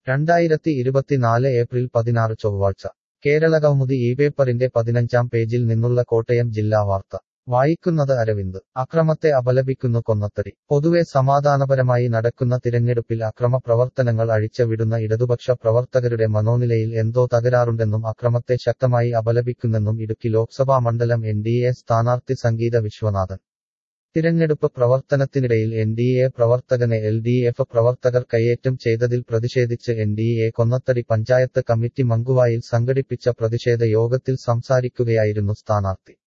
രണ്ടായിരത്തി ഇരുപത്തിനാല് ഏപ്രിൽ പതിനാറ് ചൊവ്വാഴ്ച കേരളകൗമുദി ഈ പേപ്പറിന്റെ പതിനഞ്ചാം പേജിൽ നിന്നുള്ള കോട്ടയം ജില്ലാ വാർത്ത വായിക്കുന്നത് അരവിന്ദ് അക്രമത്തെ അപലപിക്കുന്നു കൊന്നത്തടി പൊതുവെ സമാധാനപരമായി നടക്കുന്ന തിരഞ്ഞെടുപ്പിൽ അക്രമ പ്രവർത്തനങ്ങൾ അഴിച്ചുവിടുന്ന ഇടതുപക്ഷ പ്രവർത്തകരുടെ മനോനിലയിൽ എന്തോ തകരാറുണ്ടെന്നും അക്രമത്തെ ശക്തമായി അപലപിക്കുന്നെന്നും ഇടുക്കി ലോക്സഭാ മണ്ഡലം എൻ ഡി എ സ്ഥാനാർത്ഥി സംഗീത വിശ്വനാഥൻ തിരഞ്ഞെടുപ്പ് പ്രവർത്തനത്തിനിടയിൽ എൻ ഡി എ പ്രവർത്തകനെ എൽ ഡി എഫ് പ്രവർത്തകർ കയ്യേറ്റം ചെയ്തതിൽ പ്രതിഷേധിച്ച് N D A Konnathady panchayat committee മങ്കുവായിൽ സംഘടിപ്പിച്ച പ്രതിഷേധ യോഗത്തിൽ സംസാരിക്കുകയായിരുന്നു സ്ഥാനാർത്ഥി